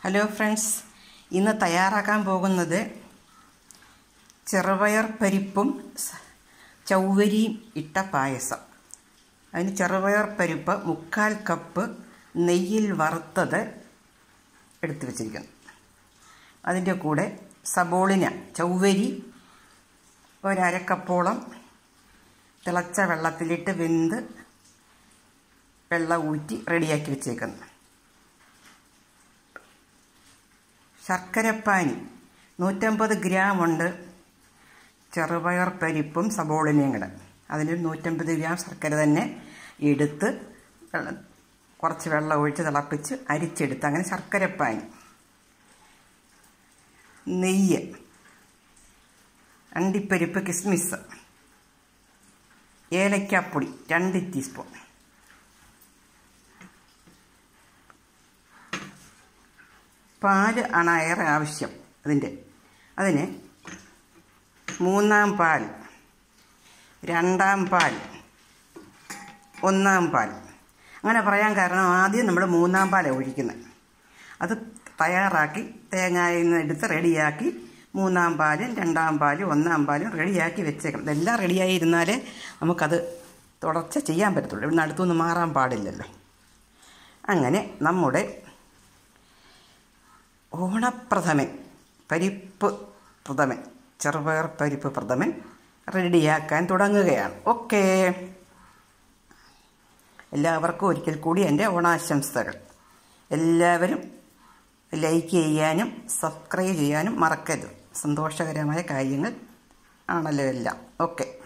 hello friends ഇന്ന് തയ്യാറാക്കാൻ പോകുന്നത് ചെറുപയർ പരിപ്പും സ- ചൗവരിയും ഇട്ട പായസം അതിന് ചെറുപയർ പരിപ്പ് മുക്കാൽ കപ്പ് നെയ്യിൽ വറുത്തത് എടുത്തു വച്ചിരിക്കുന്നു അതിൻ്റെ കൂടെ സബോളിന ചൗവരി ഒരക്കപ്പോളം തിളച്ച വെള്ളത്തിലിട്ട് വെന്ത് വെള്ളം ഊറ്റി റെഡിയാക്കി വെച്ചേക്കുന്നു ശർക്കരപ്പാനി നൂറ്റമ്പത് ഗ്രാം ഉണ്ട് ചെറുപയർ പരിപ്പും സബോളിനയും കൂടെ അതിന് നൂറ്റമ്പത് ഗ്രാം ശർക്കര തന്നെ എടുത്ത് വെള്ളം- കുറച്ച് വെള്ളം ഒഴിച്ച് തിളപ്പിച്ച് അരിച്ചെടുത്ത് അങ്ങനെ ശർക്കരപ്പാനി നെയ്യ് അണ്ടിപ്പരിപ്പ് കിസ്മിസ് ഏലക്കാപ്പൊടി രണ്ട് ടീസ്പൂൺ പാല് ആണ് ഏറെ ആവശ്യം അതിൻ്റെ അതിന് മൂന്നാം പാൽ രണ്ടാം പാൽ ഒന്നാം പാൽ അങ്ങനെ പറയാൻ കാരണം ആദ്യം നമ്മൾ മൂന്നാം പാലാണ് ഒഴിക്കുന്നത് അത് തയ്യാറാക്കി തേങ്ങയിൽ നിന്ന് എടുത്ത് റെഡിയാക്കി മൂന്നാം പാലും രണ്ടാം പാലും ഒന്നാം പാലും റെഡിയാക്കി വെച്ചേക്കണം ഇതെല്ലാം റെഡിയായി ഇരുന്നാലേ നമുക്കത് തുടർച്ച ചെയ്യാൻ പറ്റത്തുള്ളൂ ഇവിടുന്ന് അടുത്തുനിന്ന് മാറാൻ പാടില്ലല്ലോ അങ്ങനെ നമ്മുടെ ഓണപ്രഥമൻ പരിപ്പ് പ്രഥമൻ ചെറുപയർ പരിപ്പ് പ്രഥമൻ റെഡിയാക്കാൻ തുടങ്ങുകയാണ് ഓക്കേ എല്ലാവർക്കും ഒരിക്കൽ കൂടി എൻ്റെ ഓണാശംസകൾ എല്ലാവരും ലൈക്ക് ചെയ്യാനും സബ്സ്ക്രൈബ് ചെയ്യാനും മറക്കരുത് സന്തോഷകരമായ കാര്യങ്ങൾ ആണല്ലോ എല്ലാം ഓക്കെ